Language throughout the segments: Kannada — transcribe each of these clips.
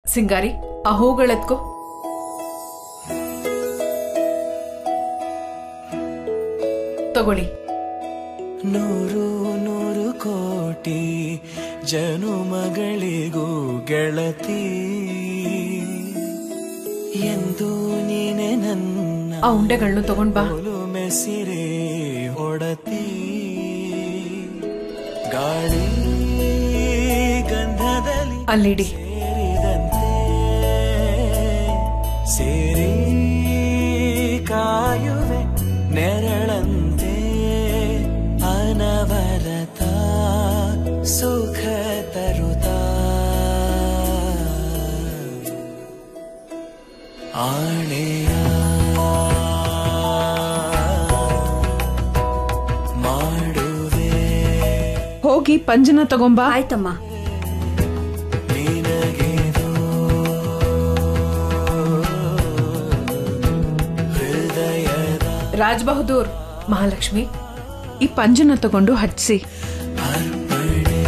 ಸಿಂಗಾರಿ ಆ ಹೂಗಳೆತ್ಕೋ ತಗೊಳ್ಳಿ ನೂರು ನೂರು ಕೋಟಿ ಜನುಮಗಳಿಗೂ ಗೆಳತಿ ಎಂದು ನೀನೆ ನನ್ನ ಆ ಉಂಡೆಗಳನ್ನು ತಗೊಂಡ್ ಬಾ ಮೆಸಿರೆ ಹೊಡತಿ ಗಾಳಿ ಗಂಧದಲ್ಲಿ ಅಲ್ಲಿಡಿ ಸೇರಿದಂತೆ ಸೇರಿ ಕಾಯುವೆ ನೆರಳಂತೆ ಅನವರತ ಸುಖ ತರುತ್ತಾ ಆಣೆಯ ಮಾಡುವೆ ಹೋಗಿ ಪಂಜನ ತಗೊಂಬಾ ಆಯ್ತಮ್ಮ ನಿನಗೆದು ಹೃದಯದ ರಾಜ್ ಬಹದ್ದೂರ್ ಮಹಾಲಕ್ಷ್ಮಿ ಈ ಪಂಜನ ತಗೊಂಡು ಹಚ್ಸಿ ಅರ್ಪಣೆ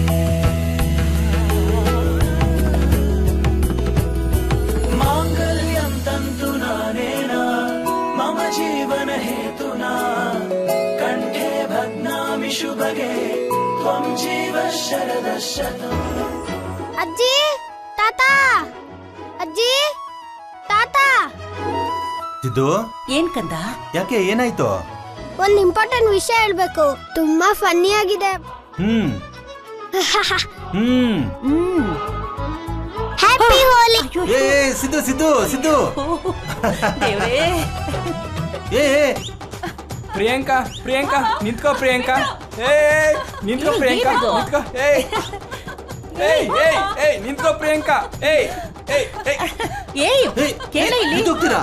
ಮಾಂಗಲ್ಯಂ ತಂತು ನಾನೇನ ಮಮ ಜೀವನ ಹೇತುನಾ ಕಂಠೆ ಭಗ್ನಾಮಿ ಶುಭಗೆ ತ್ವಂ ಜೀವ ಶರದ ಶತಂ ಅಜ್ಜಿ ತಾತ ಅಜ್ಜಿ ತಾತ ಸಿದ್ದು ಏನ್ ಕಂದ ಯಾಕೆ ಏನಾಯ್ತು ಒಂದ್ ಇಂಪಾರ್ಟೆಂಟ್ ವಿಷಯ ಹೇಳ್ಬೇಕು ತುಂಬಾ ಫನ್ನಿ ಆಗಿದೆ ಹ್ಮ್ ಹ್ಮ್ ಹ್ಮ್ ಹ್ಯಾಪಿ ಹೋಲಿ ಏ ಏ, ಸಿದ್ದು ಸಿದ್ದು ಸಿದ್ದು ದೇವ್ರೇ ಏ ಏ, ಪ್ರಿಯಾಂಕಾ ಪ್ರಿಯಾಂಕಾ ನಿಂತ್ಕೋ ಪ್ರಿಯಾಂಕಾ ಏ ನಿಂತ್ಕೋ ಪ್ರಿಯಾಂಕಾ ಏನದು? ನಿಂತ್ಕೋ ಏಯ್ ಏಯ್ ಏಯ್ ಏಯ್ ನಿಂತ್ಕೋ ಪ್ರಿಯಾಂಕಾ ಏಯ್ ಏಯ್ ಏಯ್ ಏಯ್ ಏ, ಕೇಳ ಏ, ಇಲ್ಲಿ ನಿಂತೋಗ್ತೀರಾ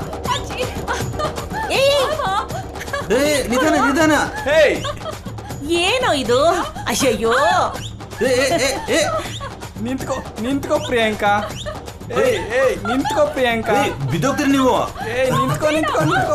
ಏಯ್ ಏ ನಿಧಾನ ನಿಧಾನ ಏಯ್ ಏನೋ ಇದು ಅಯ್ಯಯ್ಯೋ ಏ ಏ, ಏ, ಏ, ನಿಂತ್ಕೋ ನಿಂತ್ಕೋ ಪ್ರಿಯಾಂಕಾ ಏಯ್ ಏಯ್ ನಿಂತ್ಕೋ ಪ್ರಿಯಾಂಕಾ ಏ, ಬಿದ್ದೋಗ್ತೀರಿ ನೀವು ಏಯ್ ನಿಂತ್ಕೋ ನಿಂತ್ಕೋ ನಿಂತ್ಕೋ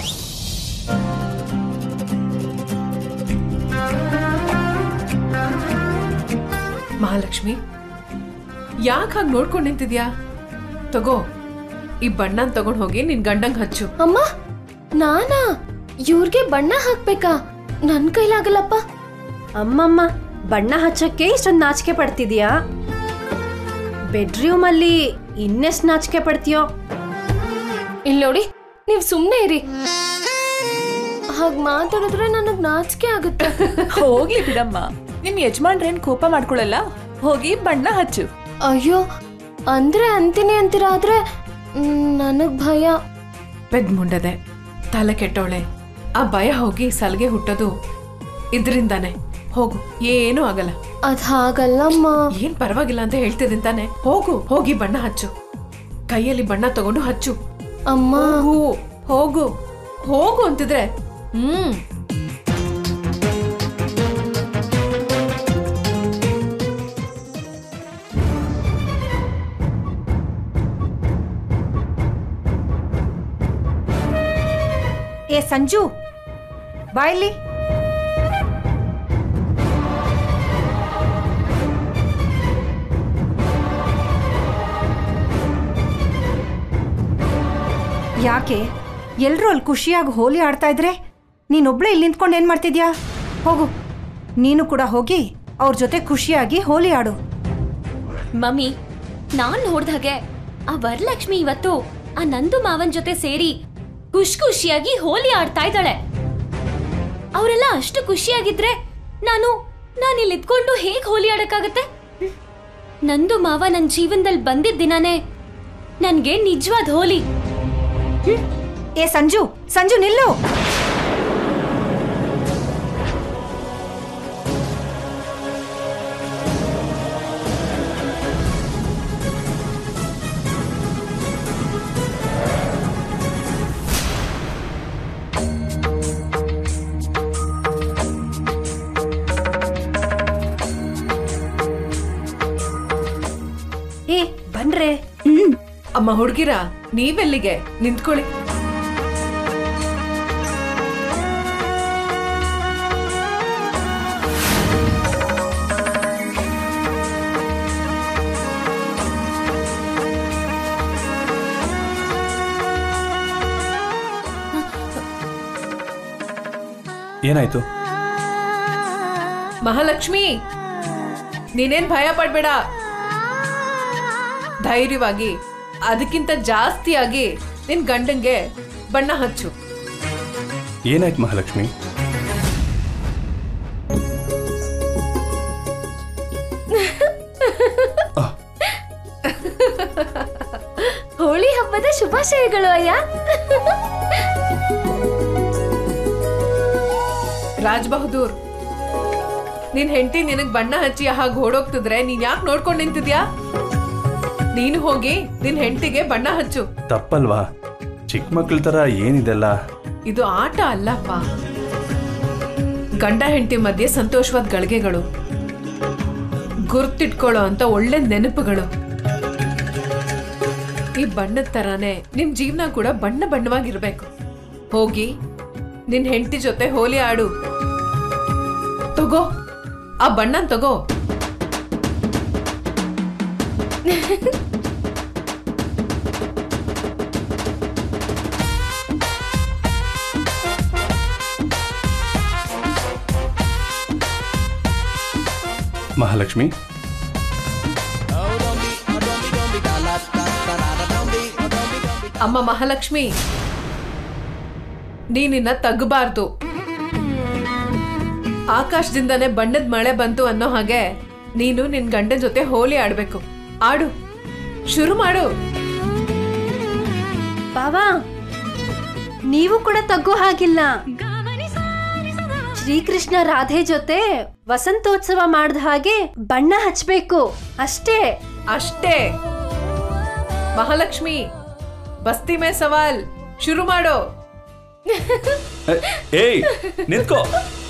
ಮಹಾಲಕ್ಷ್ಮಿ ಯಾಕೆ ಹಾಗೆ ನೋಡ್ಕೊಂಡು ನಿಂತಿದ್ಯಾ ತಗೋ ಈ ಬಣ್ಣನ್ ತಗೊಂಡ್ ಹೋಗಿ ನಿನ್ ಗಂಡಂಗ್ ಹಚ್ಚು ಅಮ್ಮ ನಾನಾ ಇವ್ರಿಗೆ ಬಣ್ಣ ಹಾಕ್ಬೇಕಾ ನನ್ ಕೈಲಾಗಲ್ಲಪ್ಪ ಅಮ್ಮಮ್ಮ ಬಣ್ಣ ಹಚ್ಚಕ್ಕೆ ಇಷ್ಟೊಂದು ನಾಚಿಕೆ ಪಡ್ತಿದ್ಯಾ ಬೆಡ್ರೂಮ್ ಅಲ್ಲಿ ಇನ್ನೆಷ್ಟ್ ನಾಚಿಕೆ ಪಡ್ತೀಯೋ ಇಲ್ಲಿ ನೋಡಿ ನೀವ್ ಸುಮ್ನೆ ಇರಿ ಹಾಗ್ ಮಾತಾಡಿದ್ರೆ ನನಗ್ ನಾಚಿಕೆ ಆಗುತ್ತೆ ಹೋಗ್ಲಿ ಬಿಡಮ್ಮ ನಿಮ್ ಯಜಮಾನ್ರೇನ್ ಕೋಪ ಮಾಡ್ಕೊಳಲ್ಲ ಹೋಗಿ ಬಣ್ಣ ಹಚ್ಚು ಅಯ್ಯೋ ಅಂದ್ರೆ ಅಂತೀನಿ ಅಂತೀರ ಆದ್ರೆ ಮ್, ನನಗ್ ಭಯ ಪೆದ್ ಮುಂಡದೆ ತಲೆ ಕೆಟ್ಟವಳೆ ಆ ಭಯ ಹೋಗಿ ಸಲ್ಗೆ ಹುಟ್ಟೋದು ಇದ್ರಿಂದಾನೆ ಹೋಗು ಏನೂ ಆಗಲ್ಲ ಅದ್ ಹಾಗಲ್ಲಮ್ಮ ಏನ್ ಪರವಾಗಿಲ್ಲ ಅಂತ ಹೇಳ್ತಿದ್ದೀನಿ ತಾನೆ ಹೋಗು ಹೋಗಿ ಬಣ್ಣ ಹಚ್ಚು ಕೈಯಲ್ಲಿ ಬಣ್ಣ ತಗೊಂಡು ಹಚ್ಚು ಅಮ್ಮ ಹೋಗು ಹೋಗು ಹೋಗು ಅಂತಿದ್ರೆ ಹ್ಮ್ ಏ ಸಂಜು ಬಾಯಲ್ಲಿ ಯಾಕೆ ಎಲ್ರೂ ಅಲ್ಲಿ ಖುಷಿಯಾಗಿ ಹೋಲಿ ಆಡ್ತಾ ಇದ್ರೆ ನೀನೊಬ್ಳೆ ಇಲ್ಲಿ ನಿಂತ್ಕೊಂಡು ಏನ್ ಮಾಡ್ತಿದ್ಯಾ ಹೋಗು ನೀನು ಕೂಡ ಹೋಗಿ ಅವ್ರ ಜೊತೆ ಖುಷಿಯಾಗಿ ಹೋಲಿ ಆಡು ಮಮ್ಮಿ ನಾನ್ ನೋಡ್ದ ಹಾಗೆ ಆ ವರಲಕ್ಷ್ಮಿ ಇವತ್ತು ಆ ನಂದು ಮಾವನ್ ಜೊತೆ ಸೇರಿ ಖುಷ್ ಖುಷಿಯಾಗಿ ಹೋಲಿ ಆಡ್ತಾ ಇದ್ದಾಳೆ ಅವರೆಲ್ಲ ಅಷ್ಟು ಖುಷಿಯಾಗಿದ್ರೆ ನಾನು ನಾನು ಇಲ್ಲಿ ಇದ್ಕೊಂಡು ಹೇಗ್ ಹೋಲಿ ಆಡಕ್ಕಾಗತ್ತೆ ಹ್ಮ್. ನಂದು ಮಾವ ನನ್ನ ಜೀವನದಲ್ಲಿ ಬಂದಿದ್ದ ದಿನಾನೇ ನನ್ಗೆ ನಿಜವಾದ ಹೋಲಿ ಏ ಸಂಜು ಸಂಜು ನಿಲ್ಲು ಏ ಬನ್ರೆ ಅಮ್ಮ ಹುಡ್ಗಿರ ನೀವೆಲ್ಲಿಗೆ ನಿಂತ್ಕೊಳ್ಳಿ ಏನಾಯ್ತು ಮಹಾಲಕ್ಷ್ಮಿ ನೀನೇನ್ ಭಯ ಪಡ್ಬೇಡ ಧೈರ್ಯವಾಗಿ ಅದಕ್ಕಿಂತ ಜಾಸ್ತಿಯಾಗಿ ನಿನ್ ಗಂಡಂಗೆ ಬಣ್ಣ ಹಚ್ಚು ಏನಾಯ್ತು ಮಹಾಲಕ್ಷ್ಮಿ ಹೋಳಿ ಹಬ್ಬದ ಶುಭಾಶಯಗಳು ಅಯ್ಯ ರಾಜ್ ಬಹದ್ದೂರ್ ನಿನ್ ಹೆಂಡತಿ ನಿನಗ್ ಬಣ್ಣ ಹಚ್ಚಿ ಹಾಗೆ ಓಡೋಗ್ತಿದ್ರೆ ನೀನ್ ಯಾಕೆ ನೋಡ್ಕೊಂಡ್ ನಿಂತಿದ್ಯಾ ನೀನು ಹೋಗಿ ನಿನ್ ಹೆಂಡತಿಗೆ ಬಣ್ಣ ಹಚ್ಚು ತಪ್ಪಲ್ವಾ ಚಿಕ್ಕ ಮಕ್ಳ ತರ ಏನಿದೆಲ್ಲ ಇದು ಆಟ ಅಲ್ಲಪ್ಪ ಗಂಡ ಹೆಂಡತಿ ಮಧ್ಯೆ ಸಂತೋಷವಾದ ಗಳಿಗೆಗಳು ಗುರ್ತಿಟ್ಕೊಳ್ಳೋ ಅಂತ ಒಳ್ಳೆ ನೆನಪುಗಳು ಈ ಬಣ್ಣದ ತರಾನೇ ನಿಮ್ ಜೀವನ ಕೂಡ ಬಣ್ಣ ಬಣ್ಣವಾಗಿರ್ಬೇಕು ಹೋಗಿ ನಿನ್ ಹೆಂಡತಿ ಜೊತೆ ಹೋಲಿ ಆಡು ತಗೋ ಆ ಬಣ್ಣನ್ ತಗೋ ಮಹಾಲಕ್ಷ್ಮಿ ಅಮ್ಮ ಮಹಾಲಕ್ಷ್ಮಿ ನೀನಿನ್ನ ತಗ್ಗಬಾರ್ದು ಆಕಾಶದಿಂದಾನೇ ಬಣ್ಣದ ಮಳೆ ಬಂತು ಅನ್ನೋ ಹಾಗೆ ನೀನು ನಿನ್ ಗಂಡನ ಜೊತೆ ಹೋಲಿ ಆಡ್ಬೇಕು ಆಡು ಶುರು ಮಾಡು ಬಾವಾ ನೀವು ಕೂಡ ತಗ್ಗೋ ಹಾಗಿಲ್ಲ ಶ್ರೀಕೃಷ್ಣ ರಾಧೆ ಜೊತೆ ವಸಂತೋತ್ಸವ ಮಾಡ್ದ ಹಾಗೆ ಬಣ್ಣ ಹಚ್ಬೇಕು ಅಷ್ಟೇ ಅಷ್ಟೇ ಮಹಾಲಕ್ಷ್ಮಿ ಬಸ್ತಿ ಮೇ ಸವಾಲ್ ಶುರು ಮಾಡೋ ಏಯ್ ನಿಂತ್ಕೋ